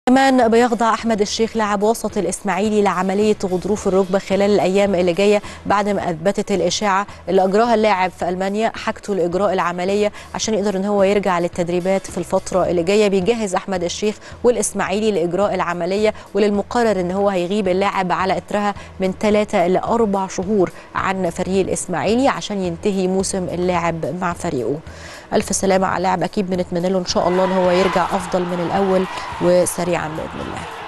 كمان بيخضع احمد الشيخ لاعب وسط الاسماعيلي لعمليه غضروف الركبه خلال الايام اللي جايه بعد ما اثبتت الاشاعه اللي اجراها اللاعب في المانيا حاجته لاجراء العمليه عشان يقدر ان هو يرجع للتدريبات في الفتره اللي جايه بيجهز احمد الشيخ والاسماعيلي لاجراء العمليه وللمقرر ان هو هيغيب اللاعب على اثرها من ثلاثه لاربع شهور عن فريق الاسماعيلي عشان ينتهي موسم اللاعب مع فريقه الف سلامه على اللاعب اكيد بنتمنى له ان شاء الله ان هو يرجع افضل من الاول وسريعا باذن الله